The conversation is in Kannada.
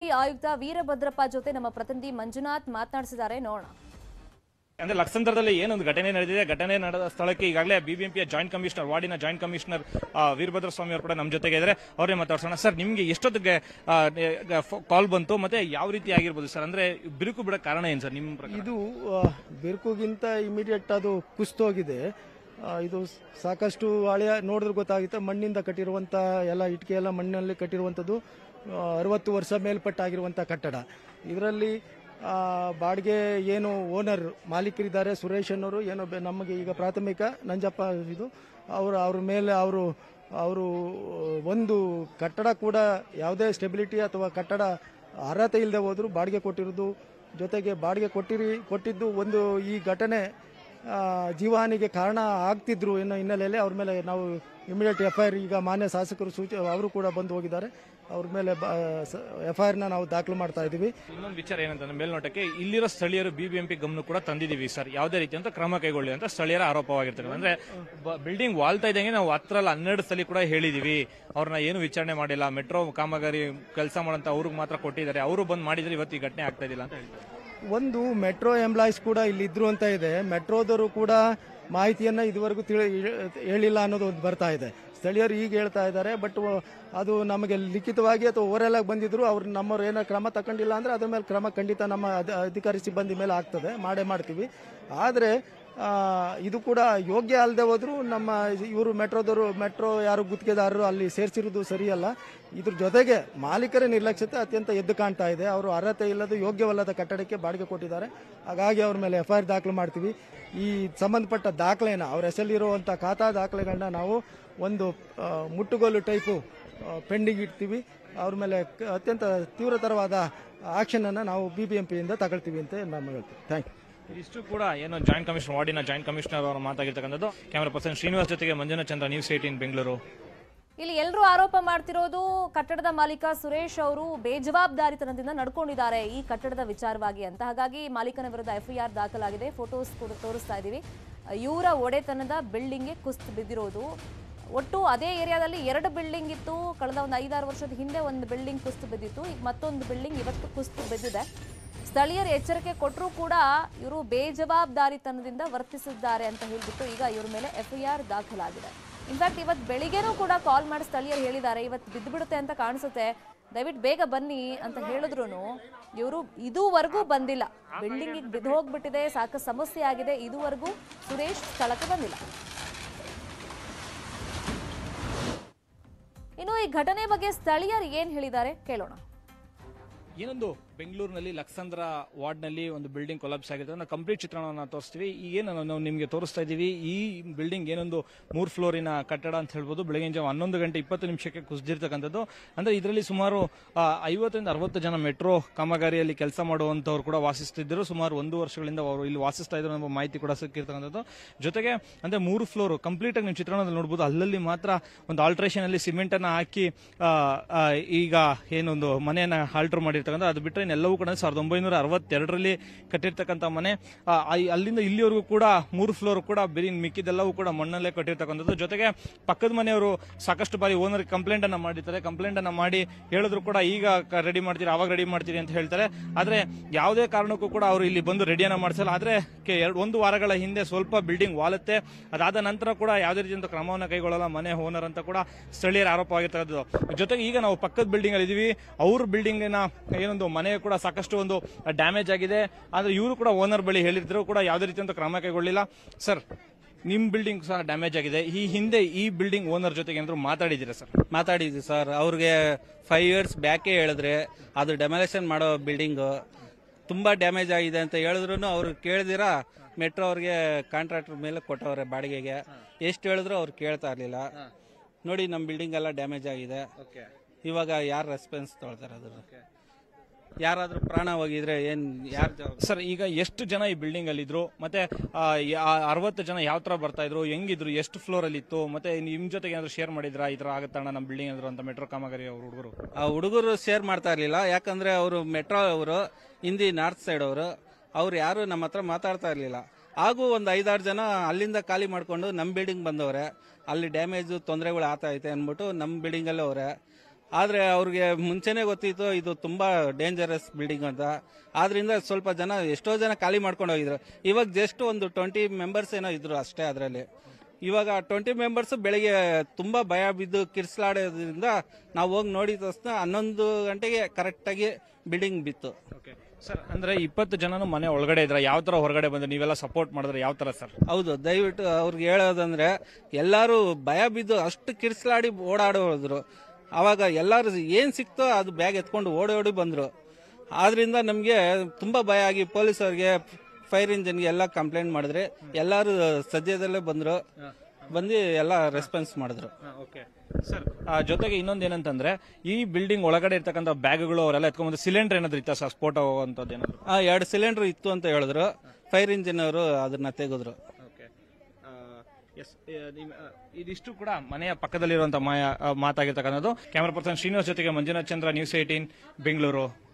ಬಿಬಿಎಂಪಿ ಆಯುಕ್ತ ವೀರಭದ್ರಪ್ಪ ಜೊತೆ ನಮ್ಮ ಪ್ರತಿನಿಧಿ ಮಂಜುನಾಥ್ ಮಾತನಾಡಿಸಿದ್ದಾರೆ ನೋಡೋಣ ಅಂದ್ರೆ ಲಕ್ಸಂದ್ರದಲ್ಲಿ ಏನೊಂದು ಘಟನೆ ನಡೆದಿದೆ ಘಟನೆ ನಡೆದ ಸ್ಥಳಕ್ಕೆ ಈಗಾಗಲೇ ಬಿಬಿಎಂಪಿಯ ಜಾಯಿಂಟ್ ಕಮಿಷನರ್ ವಾರ್ಡಿನ ಜಾಯಿಂಟ್ ಕಮಿಷನರ್ ಆ, ವೀರಭದ್ರ ಸ್ವಾಮಿ ಅವರು ಕೂಡ ನಮ್ಮ ಜೊತೆಗೆ ಇದ್ದಾರೆ ಅವರೇ ಮಾತಾಡ್ಸೋಣ ಸರ್ ನಿಮ್ಗೆ ಎಷ್ಟೊತ್ತಿಗೆ ಕಾಲ್ ಬಂತು ಮತ್ತೆ ಯಾವ ರೀತಿ ಆಗಿರ್ಬೋದು ಸರ್ ಅಂದ್ರೆ ಬಿರುಕು ಬಿಡೋ ಕಾರಣ ಏನ್ ಸರ್ ನಿಮ್ಮ ಪ್ರಕಾರ ಇದು ಆ, ಬಿರುಕುಗಿಂತ ಇಮಿಡಿಯೇಟ್ ಅದು ಕುಸ್ತೋಗಿದೆ ಆ, ಇದು ಸಾಕಷ್ಟು ಹಳೆಯ ನೋಡಿದ್ರೆ ಗೊತ್ತಾಗುತ್ತೆ ಮಣ್ಣಿಂದ ಕಟ್ಟಿರುವಂತ ಎಲ್ಲ ಇಟ್ಟಿಗೆ ಎಲ್ಲ ಮಣ್ಣಿನಲ್ಲಿ ಕಟ್ಟಿರುವಂಥದ್ದು ಅರವತ್ತು ವರ್ಷ ಮೇಲ್ಪಟ್ಟಾಗಿರುವಂಥ ಕಟ್ಟಡ ಇದರಲ್ಲಿ ಆ, ಬಾಡಿಗೆ ಏನು ಓನರ್ ಮಾಲೀಕರಿದ್ದಾರೆ ಸುರೇಶ್ ಅನ್ನೋರು ಏನೋ ಬೆ- ನಮಗೆ ಈಗ ಪ್ರಾಥಮಿಕ ನಂಜಪ್ಪ ಇದು ಅವರು ಅವ್ರ ಮೇಲೆ ಅವರು ಅವರು ಒಂದು ಕಟ್ಟಡ ಕೂಡ ಯಾವುದೇ ಸ್ಟೆಬಿಲಿಟಿ ಅಥವಾ ಕಟ್ಟಡ ಅರ್ಹತೆ ಇಲ್ಲದೆ ಹೋದ್ರು ಬಾಡಿಗೆ ಕೊಟ್ಟಿರೋದು ಜೊತೆಗೆ ಬಾಡಿಗೆ ಕೊಟ್ಟಿರಿ ಕೊಟ್ಟಿದ್ದು ಒಂದು ಈ ಘಟನೆ ಆ, ಜೀವಹಾನಿಗೆ ಕಾರಣ ಆಗ್ತಿದ್ರು ಅನ್ನೋ ಹಿನ್ನೆಲೆಯಲ್ಲಿ ಅವ್ರ ಮೇಲೆ ನಾವು ಇಮಿಡಿಯೇಟ್ ಎಫ್ ಐ ಆರ್ ಈಗ ಮಾನ್ಯ ಶಾಸಕರು ಸೂಚ ಅವರು ಕೂಡ ಬಂದು ಹೋಗಿದ್ದಾರೆ ಅವ್ರ ಮೇಲೆ ಎಫ್ ಐ ಆರ್ನ ನಾವು ದಾಖಲು ಮಾಡ್ತಾ ಇದ್ದೀವಿ ಇನ್ನೊಂದು ವಿಚಾರ ಏನಂತಂದ್ರೆ ಮೇಲ್ನೋಟಕ್ಕೆ ಇಲ್ಲಿರೋ ಸ್ಥಳೀಯರು ಬಿಬಿಎಂಪಿ ಗಮನ ಕೂಡ ತಂದಿದ್ದೀವಿ ಸರ್ ಯಾವುದೇ ರೀತಿ ಅಂತ ಕ್ರಮ ಕೈಗೊಳ್ಳಿ ಅಂತ ಸ್ಥಳೀಯರ ಆರೋಪವಾಗಿರ್ತದೆ ಅಂದ್ರೆ ಬಿಲ್ಡಿಂಗ್ ವಾಲ್ತಾ ಇದ್ದಂಗೆ ನಾವು ಹತ್ತರಲ್ಲಿ ಹನ್ನೆರಡು ಸಲ ಕೂಡ ಹೇಳಿದೀವಿ ಅವ್ರನ್ನ ಏನು ವಿಚಾರಣೆ ಮಾಡಿಲ್ಲ ಮೆಟ್ರೋ ಕಾಮಗಾರಿ ಕೆಲಸ ಮಾಡೋಂತ ಅವ್ರಿಗೆ ಮಾತ್ರ ಕೊಟ್ಟಿದ್ದಾರೆ ಅವರು ಬಂದ್ ಮಾಡಿದ್ರೆ ಇವತ್ತು ಈ ಘಟನೆ ಆಗ್ತಾ ಇದಿಲ್ಲ ಅಂತ ಹೇಳ್ತಾರೆ ಒಂದು ಮೆಟ್ರೋ ಎಂಪ್ಲಾಯೀಸ್ ಕೂಡ ಇಲ್ಲಿ ಇದ್ರು ಅಂತ ಇದೆ ಮೆಟ್ರೋದವರು ಕೂಡ ಮಾಹಿತಿಯನ್ನ ಇದುವರೆಗೂ ತಿಳಿ ಹೇಳಿಲ್ಲ ಅನ್ನೋದು ಒಂದು ಬರ್ತಾ ಇದೆ ಸ್ಥಳೀಯರು ಈಗ ಹೇಳ್ತಾ ಇದ್ದಾರೆ ಬಟ್ ಅದು ನಮಗೆ ಲಿಖಿತವಾಗಿ ಅಥವಾ ಓವರಲ್ ಆಗಿ ಬಂದಿದ್ರು ಅವ್ರು ನಮ್ಮವ್ರು ಏನೋ ಕ್ರಮ ತಗೊಂಡಿಲ್ಲ ಅಂದ್ರೆ ಅದ್ರ ಮೇಲೆ ಕ್ರಮ ಖಂಡಿತ ನಮ್ಮ ಅಧ- ಅಧಿಕಾರಿ ಸಿಬ್ಬಂದಿ ಮೇಲೆ ಆಗ್ತದೆ ಮಾಡೇ ಮಾಡ್ತೀವಿ ಆದರೆ ಆ, ಇದು ಕೂಡ ಯೋಗ್ಯ ಅಲ್ಲದೆ ಹೋದ್ರು ನಮ್ಮ ಇವರು ಮೆಟ್ರೋದವರು ಮೆಟ್ರೋ ಯಾರು ಗುತ್ತಿಗೆದಾರರು ಅಲ್ಲಿ ಸೇರಿಸಿರೋದು ಸರಿಯಲ್ಲ ಇದ್ರ ಜೊತೆಗೆ ಮಾಲೀಕರ ನಿರ್ಲಕ್ಷ್ಯತೆ ಅತ್ಯಂತ ಎದ್ದು ಕಾಣ್ತಾ ಇದೆ ಅವರು ಅರ್ಹತೆ ಇಲ್ಲದ ಯೋಗ್ಯವಲ್ಲದ ಕಟ್ಟಡಕ್ಕೆ ಬಾಡಿಗೆ ಕೊಟ್ಟಿದ್ದಾರೆ ಹಾಗಾಗಿ ಅವ್ರ ಮೇಲೆ ಎಫ್ ಐ ಆರ್ ದಾಖಲು ಮಾಡ್ತೀವಿ ಈ ಸಂಬಂಧಪಟ್ಟ ದಾಖಲೆನ ಅವ್ರ ಹೆಸರಲ್ಲಿರುವಂಥ ಖಾತಾ ದಾಖಲೆಗಳನ್ನ ನಾವು ಒಂದು ಆ, ಮುಟ್ಟುಗೋಲು ಟೈಪು ಪೆಂಡಿಂಗ್ ಇಡ್ತೀವಿ ಅವ್ರ ಮೇಲೆ ಕ- ಅತ್ಯಂತ ತೀವ್ರತರವಾದ ಆಕ್ಷನನ್ನು ನಾವು ಬಿ ಬಿ ಎಂ ಪಿಯಿಂದ ತಗೊಳ್ತೀವಿ ಅಂತ ನಾನು ಹೇಳ್ತೀವಿ ಥ್ಯಾಂಕ್ ಯು ಇದಿಷ್ಟು ಕೂಡ ಏನು ಜಾಯಿಂಟ್ ಕಮಿಷನರ್ ವಾರ್ಡಿನ ಜಾಯಿಂಟ್ ಕಮಿಷನರ್ ಅವರು ಮಾತಾಗಿರ್ತಕ್ಕಂಥದ್ದು ಕ್ಯಾಮರಾ ಪರ್ಸನ್ ಶ್ರೀನಿವಾಸ್ ಜೊತೆಗೆ ಮಂಜುನಾಥ್ ಚಂದ್ರ ನ್ಯೂಸ್ ಏಟೀನ್ ಬೆಂಗಳೂರು ಇಲ್ಲಿ ಎಲ್ಲರೂ ಆರೋಪ ಮಾಡ್ತಿರೋದು ಕಟ್ಟಡದ ಮಾಲೀಕ ಸುರೇಶ್ ಅವರು ಬೇಜವಾಬ್ದಾರಿತನದಿಂದ ನಡ್ಕೊಂಡಿದ್ದಾರೆ ಈ ಕಟ್ಟಡದ ವಿಚಾರವಾಗಿ ಅಂತ ಹಾಗಾಗಿ ಮಾಲೀಕನ ವಿರುದ್ಧ ಎಫ್ಐಆರ್ ದಾಖಲಾಗಿದೆ ಫೋಟೋಸ್ ಕೂಡ ತೋರಿಸ್ತಾ ಇದ್ದೀವಿ ಇವರ ಒಡೆತನದ ಬಿಲ್ಡಿಂಗ್ಗೆ ಕುಸ್ತು ಬಿದ್ದಿರೋದು ಒಟ್ಟು ಅದೇ ಏರಿಯಾದಲ್ಲಿ ಎರಡು ಬಿಲ್ಡಿಂಗ್ ಇತ್ತು ಕಳೆದ ಒಂದು ಐದಾರು ವರ್ಷದ ಹಿಂದೆ ಒಂದು ಬಿಲ್ಡಿಂಗ್ ಕುಸ್ತು ಬಿದ್ದಿತ್ತು ಈಗ ಮತ್ತೊಂದು ಬಿಲ್ಡಿಂಗ್ ಇವತ್ತು ಕುಸ್ತು ಬಿದ್ದಿದೆ ಸ್ಥಳೀಯರು ಎಚ್ಚರಿಕೆ ಕೊಟ್ಟರೂ ಕೂಡ ಇವರು ಬೇಜವಾಬ್ದಾರಿತನದಿಂದ ವರ್ತಿಸಿದ್ದಾರೆ ಅಂತ ಹೇಳ್ಬಿಟ್ಟು ಈಗ ಇವ್ರ ಮೇಲೆ ಎಫ್ಐಆರ್ ದಾಖಲಾಗಿದೆ ಇನ್ಫ್ಯಾಕ್ಟ್ ಇವತ್ತು ಬೆಳಿಗ್ಗೆನೂ ಕೂಡ ಕಾಲ್ ಮಾಡಿ ಸ್ಥಳೀಯರು ಹೇಳಿದ್ದಾರೆ ಇವತ್ತು ಬಿದ್ದು ಬಿಡುತ್ತೆ ಅಂತ ಕಾಣಿಸುತ್ತೆ ದಯವಿಟ್ಟು ಬೇಗ ಬನ್ನಿ ಅಂತ ಹೇಳಿದ್ರು ಇವರು ಇದುವರೆಗೂ ಬಂದಿಲ್ಲ ಬಿಲ್ಡಿಂಗ್ ಬಿದ್ದು ಹೋಗ್ಬಿಟ್ಟಿದೆ ಸಾಕಷ್ಟು ಸಮಸ್ಯೆ ಆಗಿದೆ ಇದುವರೆಗೂ ಸುರೇಶ್ ಸ್ಥಳಕ್ಕೆ ಬಂದಿಲ್ಲ ಇನ್ನು ಈ ಘಟನೆ ಬಗ್ಗೆ ಸ್ಥಳೀಯರು ಏನ್ ಹೇಳಿದ್ದಾರೆ ಕೇಳೋಣ ಏನೊಂದು ಬೆಂಗಳೂರಿನಲ್ಲಿ ಲಕ್ಸಂದ್ರ ವಾರ್ಡ್ನಲ್ಲಿ ಒಂದು ಬಿಲ್ಡಿಂಗ್ ಕೊಲಾಪ್ಸ್ ಆಗಿದೆ ನಾವು ಕಂಪ್ಲೀಟ್ ಚಿತ್ರಣವನ್ನು ತೋರಿಸ್ತೀವಿ ಈ ಏನು ನಾವು ನಿಮಗೆ ತೋರಿಸ್ತಾ ಇದ್ದೀವಿ ಈ ಬಿಲ್ಡಿಂಗ್ ಏನೊಂದು ಮೂರು ಫ್ಲೋರಿನ ಕಟ್ಟಡ ಅಂತ ಹೇಳ್ಬೋದು ಬೆಳಗಿನ ಜಾವ ಹನ್ನೊಂದು ಗಂಟೆ ಇಪ್ಪತ್ತು ನಿಮಿಷಕ್ಕೆ ಕುಸಿದಿರ್ತಕ್ಕಂಥದ್ದು ಅಂದ್ರೆ ಇದರಲ್ಲಿ ಸುಮಾರು ಆ, ಐವತ್ತರಿಂದ ಅರವತ್ತು ಜನ ಮೆಟ್ರೋ ಕಾಮಗಾರಿಯಲ್ಲಿ ಕೆಲಸ ಮಾಡುವಂತವ್ರು ಕೂಡ ವಾಸಿಸ್ತಿದ್ದರು ಸುಮಾರು ಒಂದು ವರ್ಷಗಳಿಂದ ಅವರು ಇಲ್ಲಿ ವಾಸಿಸ್ತಾ ಇದ್ರು ಎಂಬ ಮಾಹಿತಿ ಕೂಡ ಸಿಕ್ಕಿರ್ತಕ್ಕಂಥದ್ದು ಜೊತೆಗೆ ಅಂದ್ರೆ ಮೂರು ಫ್ಲೋರ್ ಕಂಪ್ಲೀಟ್ ಆಗಿ ನೀವು ಚಿತ್ರಣದಲ್ಲಿ ನೋಡಬಹುದು ಅಲ್ಲಲ್ಲಿ ಮಾತ್ರ ಒಂದು ಆಲ್ಟ್ರೇಷನ್ ಅಲ್ಲಿ ಸಿಮೆಂಟ್ ಅನ್ನ ಹಾಕಿ ಆ, ಆ, ಈಗ ಏನೊಂದು ಮನೆಯನ್ನ ಆಲ್ಟರ್ ಮಾಡಿರ್ತಕ್ಕಂಥ ಅದು ಬಿಟ್ಟರೆ ಇನ್ನೆಲ್ಲವೂ ಕೂಡ ಸಾವಿರದ ಒಂಬೈನೂರ ಅರವತ್ತೆರಡರಲ್ಲಿ ಕಟ್ಟಿರ್ತಕ್ಕಂಥ ಮನೆ ಆ, ಐ- ಅಲ್ಲಿಂದ ಇಲ್ಲಿವರೆಗೂ ಕೂಡ ಮೂರು ಫ್ಲೋರ್ ಕೂಡ ಬೇರೆ ಮಿಕ್ಕಿದೆಲ್ಲವೂ ಕೂಡ ಮಣ್ಣಲ್ಲೇ ಕಟ್ಟಿರ್ತಕ್ಕಂಥದ್ದು ಜೊತೆಗೆ ಪಕ್ಕದ ಮನೆಯವರು ಸಾಕಷ್ಟು ಬಾರಿ ಓನರ್ ಕಂಪ್ಲೇಂಟ್ ಅನ್ನ ಮಾಡಿರ್ತಾರೆ ಕಂಪ್ಲೇಂಟ್ ಅನ್ನ ಮಾಡಿ ಹೇಳಿದ್ರು ಕೂಡ ಈಗ ರೆಡಿ ಮಾಡ್ತೀರಿ ಅವಾಗ ರೆಡಿ ಮಾಡ್ತೀರಿ ಅಂತ ಹೇಳ್ತಾರೆ ಆದ್ರೆ ಯಾವುದೇ ಕಾರಣಕ್ಕೂ ಕೂಡ ಅವರು ಇಲ್ಲಿ ಬಂದು ರೆಡಿಯನ್ನ ಮಾಡಿಸಲ್ಲ ಆದ್ರೆ ಕೆ- ಎರಡು ಒಂದು ವಾರಗಳ ಹಿಂದೆ ಸ್ವಲ್ಪ ಬಿಲ್ಡಿಂಗ್ ವಾಲುತ್ತೆ ಅದಾದ ನಂತರ ಕೂಡ ಯಾವುದೇ ರೀತಿಯಂತ ಕ್ರಮವನ್ನು ಕೈಗೊಳ್ಳಲ್ಲ ಮನೆ ಓನರ್ ಅಂತ ಕೂಡ ಸ್ಥಳೀಯರ ಆರೋಪವಾಗಿರ್ತಕ್ಕಂಥದ್ದು ಜೊತೆಗೆ ಈಗ ನಾವು ಪಕ್ಕದ ಬಿಲ್ಡಿಂಗ್ ಅಲ್ಲಿ ಇದೀವಿ ಅವ್ರ ಬಿಲ್ಡಿಂಗಿನ ಏನೊಂದು ಮನೆ ಕೂಡ ಸಾಕಷ್ಟು ಒಂದು ಡ್ಯಾಮೇಜ್ ಆಗಿದೆ ಆದ್ರೆ ಇವರು ಕೂಡ ಓನರ್ ಬಳಿ ಹೇಳಿದ್ರು ಕೂಡ ಯಾವುದೇ ರೀತಿಯಂತ ಕ್ರಮ ಕೈಗೊಳ್ಳಿಲ್ಲ ಸರ್ ನಿಮ್ ಬಿಲ್ಡಿಂಗ್ ಸಹ ಡ್ಯಾಮೇಜ್ ಆಗಿದೆ ಈ ಹಿಂದೆ ಈ ಬಿಲ್ಡಿಂಗ್ ಓನರ್ ಜೊತೆಗೆ ಏನಾದ್ರು ಮಾತಾಡಿದ್ದೀರಾ ಸರ್ ಮಾತಾಡಿದ್ವಿ ಸರ್ ಅವ್ರಿಗೆ ಫೈವ್ ಇಯರ್ಸ್ ಬ್ಯಾಕೇ ಹೇಳಿದ್ರೆ ಅದು ಡೆಮೊಲೇಷನ್ ಮಾಡೋ ಬಿಲ್ಡಿಂಗು ತುಂಬ ಡ್ಯಾಮೇಜ್ ಆಗಿದೆ ಅಂತ ಹೇಳಿದ್ರು ಅವ್ರು ಕೇಳಿದಿರ ಮೆಟ್ರೋ ಅವ್ರಿಗೆ ಕಾಂಟ್ರಾಕ್ಟರ್ ಮೇಲೆ ಕೊಟ್ಟವ್ರೆ ಬಾಡಿಗೆಗೆ ಎಷ್ಟು ಹೇಳಿದ್ರು ಅವ್ರು ಕೇಳ್ತಾ ಇರಲಿಲ್ಲ ನೋಡಿ ನಮ್ಮ ಬಿಲ್ಡಿಂಗ್ ಎಲ್ಲ ಡ್ಯಾಮೇಜ್ ಆಗಿದೆ ಇವಾಗ ಯಾರು ರೆಸ್ಪಾನ್ಸ್ ತೊಳ್ತಾರೆ ಅದ್ರ ಯಾರಾದ್ರೂ ಪ್ರಾಣ ಹೋಗಿದ್ರೆ ಏನ್ ಯಾರು ಜವಾಬ್ದಾರಿ ಸರ್ ಈಗ ಎಷ್ಟು ಜನ ಈ ಬಿಲ್ಡಿಂಗ್ ಅಲ್ಲಿ ಇದ್ರು ಮತ್ತೆ ಆ, ಯಾ- ಅರವತ್ತು ಜನ ಯಾವ ತರ ಬರ್ತಾ ಇದ್ರು ಹೆಂಗಿದ್ರು ಎಷ್ಟು ಫ್ಲೋರ್ ಅಲ್ಲಿ ಇತ್ತು ಮತ್ತೆ ನಿಮ್ ಜೊತೆಗೆ ಏನಾದ್ರು ಶೇರ್ ಮಾಡಿದ್ರಾ ಈ ತರ ಆಗತ್ತಣ್ಣ ನಮ್ಮ ಬಿಲ್ಡಿಂಗ್ ಅಂದ್ರು ಅಂತ ಮೆಟ್ರೋ ಕಾಮಗಾರಿ ಅವ್ರ ಹುಡುಗರು ಆ ಹುಡುಗರು ಶೇರ್ ಮಾಡ್ತಾ ಇರ್ಲಿಲ್ಲ ಯಾಕಂದ್ರೆ ಅವರು ಮೆಟ್ರೋ ಅವರು ಹಿಂದಿ ನಾರ್ತ್ ಸೈಡ್ ಅವರು ಅವ್ರು ಯಾರು ನಮ್ಮ ಹತ್ರ ಮಾತಾಡ್ತಾ ಇರ್ಲಿಲ್ಲ ಹಾಗೂ ಒಂದು ಐದಾರು ಜನ ಅಲ್ಲಿಂದ ಖಾಲಿ ಮಾಡ್ಕೊಂಡು ನಮ್ಮ ಬಿಲ್ಡಿಂಗ್ ಬಂದವ್ರೆ ಅಲ್ಲಿ ಡ್ಯಾಮೇಜು ತೊಂದರೆಗಳು ಆಗ್ತಾ ಐತೆ ಅಂದ್ಬಿಟ್ಟು ನಮ್ಮ ಬಿಲ್ಡಿಂಗಲ್ಲೇ ಅವರೆ ಆದರೆ ಅವ್ರಿಗೆ ಮುಂಚೆನೇ ಗೊತ್ತಿತ್ತು ಇದು ತುಂಬ ಡೇಂಜರಸ್ ಬಿಲ್ಡಿಂಗ್ ಅಂತ ಆದ್ರಿಂದ ಸ್ವಲ್ಪ ಜನ ಎಷ್ಟೋ ಜನ ಖಾಲಿ ಮಾಡ್ಕೊಂಡು ಹೋಗಿದ್ರು ಇವಾಗ ಜಸ್ಟ್ ಒಂದು ಟ್ವೆಂಟಿ ಮೆಂಬರ್ಸ್ ಏನೋ ಇದ್ರು ಅಷ್ಟೇ ಅದರಲ್ಲಿ ಇವಾಗ ಟ್ವೆಂಟಿ ಮೆಂಬರ್ಸ್ ಬೆಳಿಗ್ಗೆ ತುಂಬ ಭಯ ಬಿದ್ದು ಕಿರ್ಸ್ಲಾಡೋದ್ರಿಂದ ನಾವು ಹೋಗಿ ನೋಡಿದ ತಕ್ಷಣ ಹನ್ನೊಂದು ಗಂಟೆಗೆ ಕರೆಕ್ಟಾಗಿ ಬಿಲ್ಡಿಂಗ್ ಬಿತ್ತು ಓಕೆ ಸರ್ ಅಂದ್ರೆ ಇಪ್ಪತ್ತು ಜನನು ಮನೆ ಒಳಗಡೆ ಇದ್ರ ಯಾವ ತರ ಹೊರಗಡೆ ಬಂದ್ರೆ ನೀವೆಲ್ಲ ಸಪೋರ್ಟ್ ಮಾಡಿದ್ರೆ ಯಾವ ತರ ಸರ್ ಹೌದು ದಯವಿಟ್ಟು ಅವ್ರಿಗೆ ಹೇಳೋದಂದ್ರೆ ಎಲ್ಲರೂ ಭಯ ಬಿದ್ದು ಅಷ್ಟು ಕಿರ್ಸ್ಲಾಡಿ ಓಡಾಡೋದ್ರು ಅವಾಗ ಎಲ್ಲರೂ ಏನ್ ಸಿಕ್ತೋ ಅದು ಬ್ಯಾಗ್ ಎತ್ಕೊಂಡು ಓಡಿ ಓಡಿ ಬಂದ್ರು ಆದ್ರಿಂದ ನಮಗೆ ತುಂಬಾ ಭಯ ಆಗಿ ಪೊಲೀಸರಿಗೆ ಫೈರ್ ಇಂಜಿನ್ಗೆ ಎಲ್ಲ ಕಂಪ್ಲೇಂಟ್ ಮಾಡಿದ್ರೆ ಎಲ್ಲರೂ ಸದ್ಯದಲ್ಲೇ ಬಂದ್ರು ಬಂದು ಎಲ್ಲ ರೆಸ್ಪಾನ್ಸ್ ಮಾಡಿದ್ರು ಓಕೆ ಸರ್ ಜೊತೆಗೆ ಇನ್ನೊಂದು ಏನಂತಂದ್ರೆ ಈ ಬಿಲ್ಡಿಂಗ್ ಒಳಗಡೆ ಇರ್ತಕ್ಕಂಥ ಬ್ಯಾಗ್ಗಳು ಅವರೆಲ್ಲ ಎತ್ಕೊಂಡ್ಬಂದು ಸಿಲಿಂಡರ್ ಏನಾದ್ರು ಇತ್ತ ಸರ್ ಸ್ಫೋಟ ಹೋಗುವಂಥದ್ದು ಏನಾದ್ರು ಆ, ಎರಡು ಸಿಲಿಂಡರ್ ಇತ್ತು ಅಂತ ಹೇಳಿದ್ರು ಫೈರ್ ಇಂಜಿನ್ ಅವರು ಅದನ್ನ ತೆಗೆದ್ರು ಓಕೆ ಎಸ್ ಇದಿಷ್ಟು ಕೂಡ ಮನೆಯ ಪಕ್ಕದಲ್ಲಿರುವಂತಹ ಮಾಯ ಆ, ಮಾತಾಗಿರ್ತಕ್ಕಂಥದ್ದು ಕ್ಯಾಮರಾ ಪರ್ಸನ್ ಶ್ರೀನಿವಾಸ್ ಜೊತೆಗೆ ಮಂಜುನಾಥ್ ಚಂದ್ರ ನ್ಯೂಸ್ ಏಟೀನ್ ಬೆಂಗಳೂರು